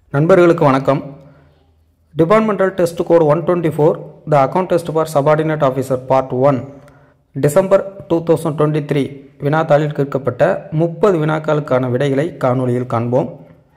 நண்பர்களுக்கு வணக்கம் departmental test code one twenty four the account test for subordinate officer part one December two thousand twenty three வினாத்தாளில் கேட்கப்பட்ட முப்பது வினாக்களுக்கான விடைகளை காணொளியில் காண்போம்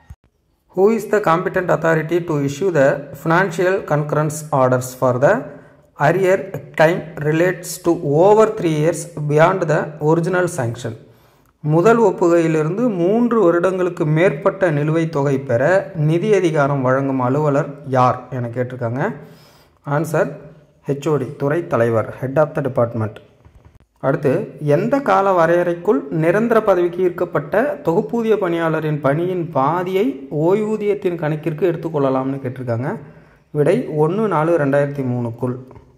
Who is the competent authority to issue the financial concurrence orders for the arrear time relates to over three years beyond the original sanction? முதல் ஒப்புகையிலிருந்து மூன்று வருடங்களுக்கு மேற்பட்ட நிலுவைத் தொகை பெற நிதி அதிகாரம் வழங்கும் அலுவலர் யார் என கேட்டிருக்காங்க ஆன்சர் ஹெச்ஓடி துறை தலைவர் ஹெட் ஆஃப் த டிபார்ட்மெண்ட் அடுத்து எந்த கால வரையறைக்குள் நிரந்தர பதவிக்கு ஈர்க்கப்பட்ட தொகுப்பூதிய பணியாளரின் பணியின் பாதியை ஓய்வூதியத்தின் கணக்கிற்கு எடுத்துக்கொள்ளலாம்னு கேட்டிருக்காங்க விடை ஒன்று நாலு ரெண்டாயிரத்தி மூணுக்குள்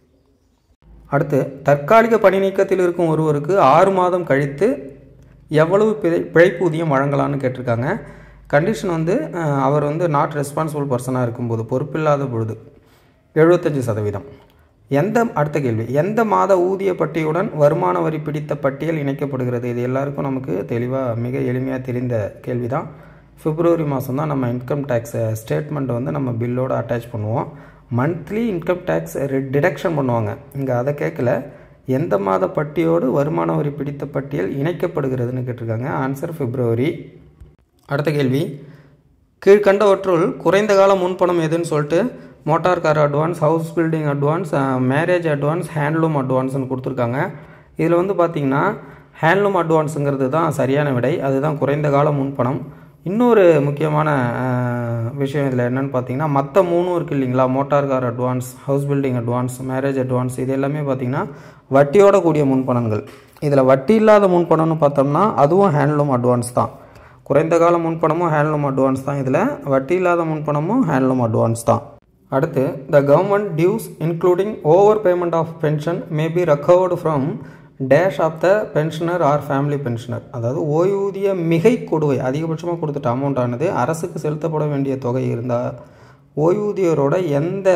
அடுத்து தற்காலிக பணி நீக்கத்தில் இருக்கும் ஒருவருக்கு ஆறு மாதம் கழித்து எவ்வளவு பிழை பிழைப்பூதியம் வழங்கலாம்னு கேட்டிருக்காங்க கண்டிஷன் வந்து அஹ், அவர் வந்து நாட் ரெஸ்பான்சிபிள் பர்சனாக இருக்கும்போது பொறுப்பில்லாத பொழுது எழுபத்தஞ்சு சதவீதம் எந்த அடுத்த கேள்வி எந்த மாத ஊதிய பட்டியுடன் வருமான வரி பிடித்த பட்டியல் இணைக்கப்படுகிறது இது எல்லாருக்கும் நமக்கு தெளிவாக மிக எளிமையாக தெரிந்த கேள்வி தான் பிப்ரவரி மாதம் தான் நம்ம இன்கம் டேக்ஸ் ஸ்டேட்மெண்ட்டை வந்து நம்ம பில்லோடு அட்டாச் பண்ணுவோம் மந்த்லி இன்கம் டேக்ஸ் டிடக்ஷன் பண்ணுவாங்க இங்கே அதை கேட்கல எந்த மாத பட்டியோடு வருமான வரி பிடித்த பட்டியல் இணைக்கப்படுகிறதுன்னு கேட்டிருக்காங்க ஆன்சர் பிப்ரவரி அடுத்த கேள்வி கீழ்கண்டவற்றுள் குறைந்த கால முன்பணம் எதுன்னு சொல்லிட்டு motor car advance house building advance marriage advance handloom அட்வான்ஸ்னு கொடுத்துருக்காங்க இதில் வந்து பார்த்திங்கன்னா ஹேண்ட்லூம் அட்வான்ஸுங்கிறது தான் சரியான விடை அதுதான் குறைந்த கால முன்பணம் இன்னொரு முக்கியமான அஹ், விஷயம் இதில் என்னென்னு பார்த்தீங்கன்னா மற்ற மூணும் இருக்குது இல்லைங்களா motor car advance house building advance marriage advance இது எல்லாமே பார்த்திங்கன்னா வட்டியோட கூடிய முன்பணங்கள் இதில் வட்டி இல்லாத முன்பணம்னு பார்த்தோம்னா அதுவும் ஹேண்ட்லூம் அட்வான்ஸ் தான் குறைந்த கால முன்பணமும் ஹேண்ட்லூம் அட்வான்ஸ் தான் இதில் வட்டி இல்லாத முன்பணமும் ஹேண்ட்லூம் அட்வான்ஸ் தான் அடுத்து the government dues including over payment of pension may be recovered from dash of the pensioner or family pensioner அதாவது ஓய்வூதிய மிகை கொடுவை அதிகபட்சமாக கொடுத்துட்ட அமௌண்ட் ஆனது அரசுக்கு செலுத்தப்பட வேண்டிய தொகை இருந்தால் ஓய்வூதியரோட எந்த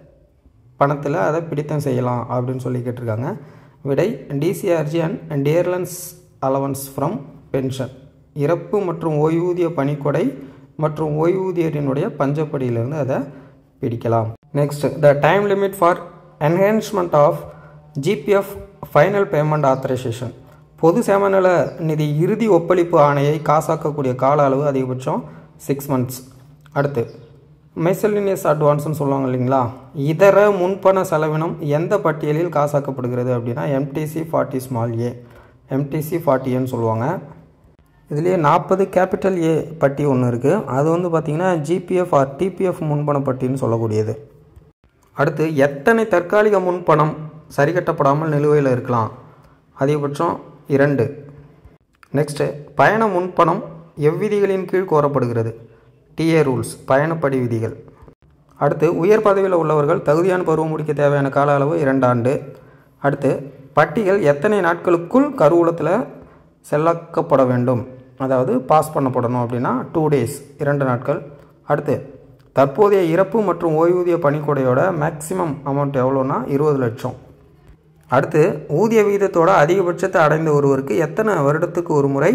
பணத்தில் அதை பிடித்தம் செய்யலாம் அப்படின்னு சொல்லி கேட்டிருக்காங்க விடை DCRG and dearness allowance from pension இறப்பு மற்றும் ஓய்வூதிய பணிக்கொடை மற்றும் ஓய்வூதியரினுடைய பஞ்சப்படியிலிருந்து அதை பிடிக்கலாம் next the time limit for enhancement of GPF final payment authorisation பொது சேமநல நிதி இறுதி ஒப்பளிப்பு ஆணையை காசாக்கக்கூடிய கால அளவு அதிகபட்சம் சிக்ஸ் மந்த்ஸ் அடுத்து மெசலினியஸ் அட்வான்ஸ்னு சொல்லுவாங்க இல்லைங்களா இதர முன்பண செலவினம் எந்த பட்டியலில் காசாக்கப்படுகிறது அப்படின்னா MTC forty small A MTC forty ஏன்னு சொல்லுவாங்க இதுலேயே நாற்பது கேபிட்டல் ஏ பட்டி ஒன்று இருக்குது அது வந்து பார்த்திங்கன்னா ஜிபிஎஃப் ஆர் டிபிஎஃப் முன்பண பட்டின்னு சொல்லக்கூடியது அடுத்து எத்தனை தற்காலிக முன்பணம் சரி கட்டப்படாமல் நிலுவையில் இருக்கலாம் அதிகபட்சம் இரண்டு நெக்ஸ்ட்டு பயண முன்பணம் எவ்விதிகளின் கீழ் கோரப்படுகிறது டிஏ ரூல்ஸ் பயணப்படி விதிகள் அடுத்து உயர் பதவியில் உள்ளவர்கள் தகுதியான பருவம் முடிக்க தேவையான கால அளவு இரண்டு ஆண்டு அடுத்து பட்டிகள் எத்தனை நாட்களுக்குள் கருவூலத்தில் செல்லாக்கப்பட வேண்டும் அதாவது பாஸ் பண்ணப்படணும் அப்படின்னா டூ டேஸ் இரண்டு நாட்கள் அடுத்து தற்போதைய இறப்பு மற்றும் ஓய்வூதிய பணிக்கொடையோட மேக்ஸிமம் அமௌண்ட் எவ்வளோன்னா இருபது லட்சம் அடுத்து ஊதிய விகிதத்தோட அதிகபட்சத்தை அடைந்த ஒருவருக்கு எத்தனை வருடத்துக்கு ஒரு முறை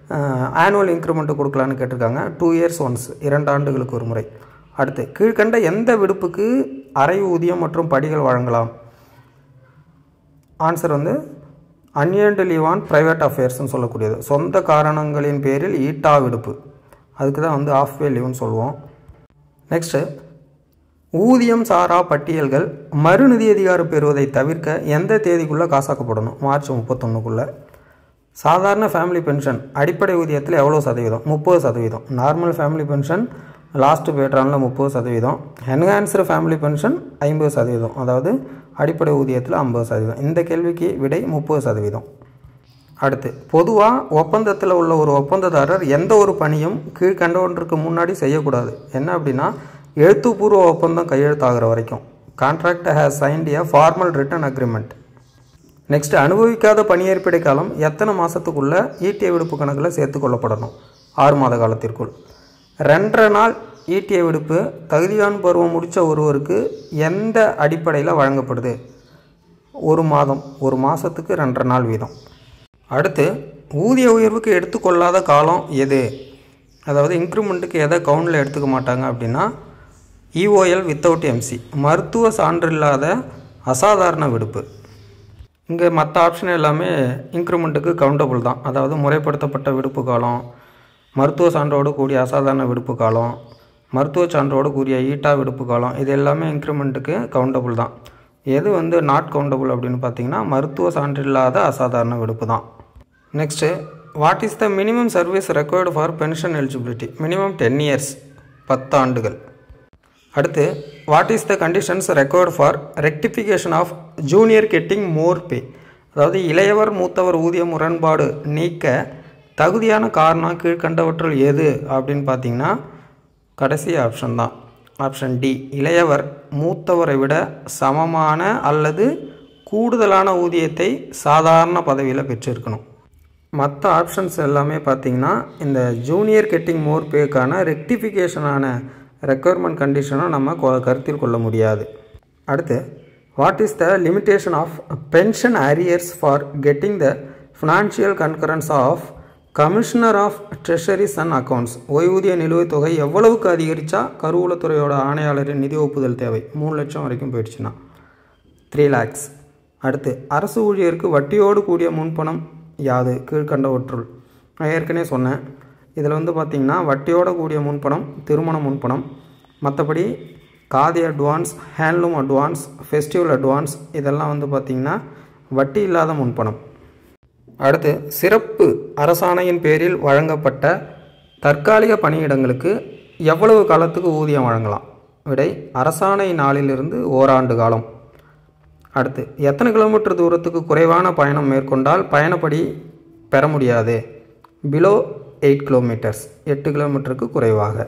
ஆனுவல் இன்க்ரிமெண்ட் கொடுக்கலான்னு கேட்டிருக்காங்க டூ இயர்ஸ் ஒன்ஸ் இரண்டு ஆண்டுகளுக்கு ஒரு முறை அடுத்து கீழ்கண்ட எந்த விடுப்புக்கு அரை ஊதியம் மற்றும் படிகள் வழங்கலாம் ஆன்சர் வந்து அன்ஏர்ன்டு லீவ் ஆன் ப்ரைவேட் அஃபேர்ஸ்னு சொல்லக்கூடியது சொந்த காரணங்களின் பேரில் ஈட்டா விடுப்பு அதுக்கு தான் வந்து ஆஃப் வே லீவ்னு சொல்லுவோம் நெக்ஸ்ட்டு ஊதியம் சாரா பட்டியல்கள் மறுநிதி அதிகாரம் பெறுவதை தவிர்க்க எந்த தேதிக்குள்ளே காசாக்கப்படணும் மார்ச் முப்பத்தொன்றுக்குள்ளே சாதாரண ஃபேமிலி பென்ஷன் அடிப்படை ஊதியத்தில் எவ்வளோ சதவீதம் முப்பது சதவீதம் நார்மல் ஃபேமிலி பென்ஷன் லாஸ்ட் பேட்ரானில் முப்பது சதவீதம் என்ஹான்ஸ்டு ஃபேமிலி பென்ஷன் ஐம்பது சதவீதம் அதாவது அடிப்படை ஊதியத்தில் ஐம்பது சதவீதம் இந்த கேள்விக்கு விடை முப்பது சதவீதம் அடுத்து பொதுவாக ஒப்பந்தத்தில் உள்ள ஒரு ஒப்பந்ததாரர் எந்த ஒரு பணியும் கீழ்கண்டவற்றுக்கு முன்னாடி செய்யக்கூடாது என்ன அப்படின்னா எழுத்துப்பூர்வ ஒப்பந்தம் கையெழுத்தாகிற வரைக்கும் contract has signed a formal written agreement next அனுபவிக்காத பணியேற்பிடை காலம் எத்தனை மாதத்துக்குள்ளே ஈட்டிய விடுப்பு கணக்கில் சேர்த்து கொள்ளப்படணும் ஆறு மாத காலத்திற்குள் ரெண்டரை நாள் ஈட்டிய விடுப்பு தகுதியான பருவம் முடித்த ஒருவருக்கு எந்த அடிப்படையில் வழங்கப்படுது ஒரு மாதம் ஒரு மாதத்துக்கு ரெண்டரை நாள் வீதம் அடுத்து ஊதிய உயர்வுக்கு எடுத்துக்கொள்ளாத காலம் எது அதாவது இன்க்ரிமெண்ட்டுக்கு எதை கவுண்டில் எடுத்துக்க மாட்டாங்க அப்படின்னா இஓஎல் வித்தவுட் எம்சி மருத்துவ சான்று இல்லாத அசாதாரண விடுப்பு இங்கே மற்ற ஆப்ஷன் எல்லாமே இன்க்ரிமெண்ட்டுக்கு கவுண்டபுள் தான் அதாவது முறைப்படுத்தப்பட்ட விடுப்பு காலம் மருத்துவ சான்றோடு கூடிய அசாதாரண விடுப்பு காலம் மருத்துவ சான்றோடு கூடிய ஈட்டா விடுப்பு காலம் இது எல்லாமே இன்க்ரிமெண்ட்டுக்கு கவுண்டபுள் தான் எது வந்து நாட் கவுண்டபுள் அப்படின்னு பார்த்தீங்கன்னா மருத்துவ சான்றில்லாத அசாதாரண விடுப்பு தான் next what is the minimum service required for pension eligibility minimum ten years பத்தாண்டுகள் அடுத்து what is the conditions required for rectification of junior getting more pay அதாவது இளையவர் மூத்தவர் ஊதிய முரண்பாடு நீக்க தகுதியான காரணம் கீழ்கண்டவற்றுள் எது அப்படின்னு பார்த்தீங்கன்னா கடைசி ஆப்ஷன் தான் ஆப்ஷன் டி இளையவர் மூத்தவரை விட சமமான அல்லது கூடுதலான ஊதியத்தை சாதாரண பதவியில் பெற்றிருக்கணும் மற்ற ஆப்ஷன்ஸ் எல்லாமே பார்த்தீங்கன்னா இந்த ஜூனியர் கெட்டிங் மோர் பேக்கான ரெக்டிஃபிகேஷனான ரெக்குயர்மெண்ட் கண்டிஷனை நம்ம கொ- கருத்தில் கொள்ள முடியாது அடுத்து what is the limitation of pension arrears for getting the financial concurrence of commissioner of treasuries and accounts ஓய்வூதிய நிலுவைத் தொகை எவ்வளவுக்கு அதிகரித்தா கருவூலத்துறையோட ஆணையாளரின் நிதி ஒப்புதல் தேவை மூணு லட்சம் வரைக்கும் போயிடுச்சுன்னா த்ரீ லேக்ஸ் அடுத்து அரசு ஊழியருக்கு வட்டியோடு கூடிய முன்பணம் யாது கீழ்கண்டவற்றுள் நான் ஏற்கனவே சொன்னேன் இதில் வந்து பார்த்திங்கன்னா வட்டியோடு கூடிய முன்பணம் திருமண முன்பணம் மற்றபடி khadi advance handloom advance festival advance இதெல்லாம் வந்து பார்த்திங்கன்னா வட்டி இல்லாத முன்பணம் அடுத்து சிறப்பு அரசாணையின் பேரில் வழங்கப்பட்ட தற்காலிக பணியிடங்களுக்கு எவ்வளவு காலத்துக்கு ஊதியம் வழங்கலாம் விடை அரசாணை நாளிலிருந்து ஓராண்டு காலம் அடுத்து எத்தனை கிலோமீட்டர் தூரத்துக்கு குறைவான பயணம் மேற்கொண்டால் பயணப்படி பெற முடியாது பிலோ எயிட் கிலோமீட்டர்ஸ் எட்டு கிலோமீட்டருக்கு குறைவாக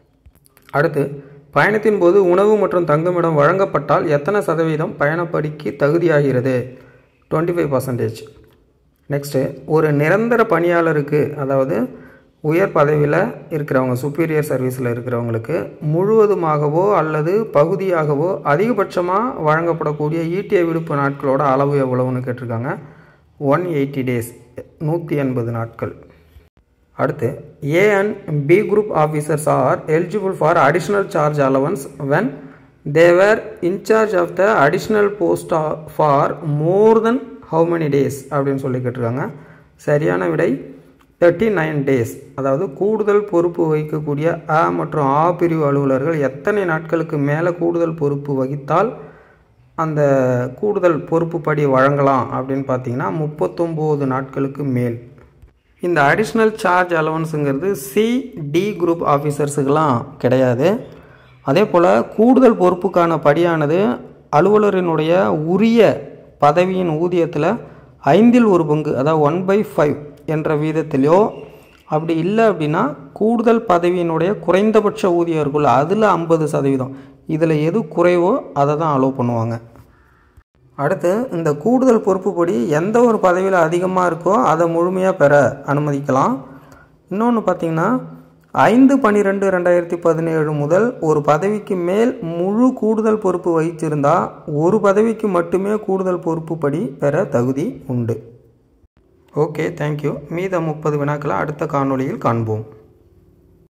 அடுத்து பயணத்தின் போது உணவு மற்றும் தங்குமிடம் வழங்கப்பட்டால் எத்தனை சதவீதம் பயணப்படிக்கு தகுதியாகிறது டுவெண்ட்டி ஃபைவ் பர்சன்டேஜ் நெக்ஸ்ட்டு ஒரு நிரந்தர பணியாளருக்கு அதாவது உயர் பதவியில் இருக்கிறவங்க சுப்பீரியர் சர்வீஸில் இருக்கிறவங்களுக்கு முழுவதுமாகவோ அல்லது பகுதியாகவோ அதிகபட்சமாக வழங்கப்படக்கூடிய ஈட்டிய விடுப்பு நாட்களோட அளவு எவ்வளவுன்னு கேட்டிருக்காங்க ஒன் எயிட்டி டேஸ் நூற்றி எண்பது நாட்கள் அடுத்து A and B group officers are eligible for additional charge allowance when they're in charge of the additional post for more than how many days அப்படின்னு சொல்லி கேட்டிருக்காங்க சரியான விடை தேர்ட்டி நைன் டேஸ் அதாவது கூடுதல் பொறுப்பு வகிக்கக்கூடிய அ மற்றும் ஆ பிரிவு அலுவலர்கள் எத்தனை நாட்களுக்கு மேலே கூடுதல் பொறுப்பு வகித்தால் அந்த கூடுதல் பொறுப்பு படி வழங்கலாம் அப்படின்னு பார்த்தீங்கன்னா முப்பத்தொம்போது நாட்களுக்கு மேல் இந்த அடிஷ்னல் சார்ஜ் அலவன்ஸுங்கிறது சி டி குரூப் ஆஃபீஸர்ஸுக்கெல்லாம் கிடையாது அதே போல் கூடுதல் பொறுப்புக்கான படியானது அலுவலரினுடைய உரிய பதவியின் ஊதியத்தில் ஐந்தில் ஒரு பங்கு அதாவது ஒன் பை ஃபைவ் என்ற வீதத்திலையோ அப்படி இல்லை அப்படின்னா கூடுதல் பதவியினுடைய குறைந்தபட்ச ஊதியம் இருக்குல்ல அதில் ஐம்பது சதவீதம் இதில் எது குறைவோ அதை தான் அலோவ் பண்ணுவாங்க அடுத்து இந்த கூடுதல் பொறுப்புப்படி எந்த ஒரு பதவியில் அதிகமாக இருக்கோ அதை முழுமையாக பெற அனுமதிக்கலாம் இன்னொன்று பார்த்தீங்கன்னா ஐந்து பன்னிரெண்டு ரெண்டாயிரத்தி பதினேழு முதல் ஒரு பதவிக்கு மேல் முழு கூடுதல் பொறுப்பு வகிச்சிருந்தால் ஒரு பதவிக்கு மட்டுமே கூடுதல் பொறுப்புப்படி பெற தகுதி உண்டு ஓகே தேங்க்யூ மீத முப்பது வினாக்களை அடுத்த காணொளியில் காண்போம்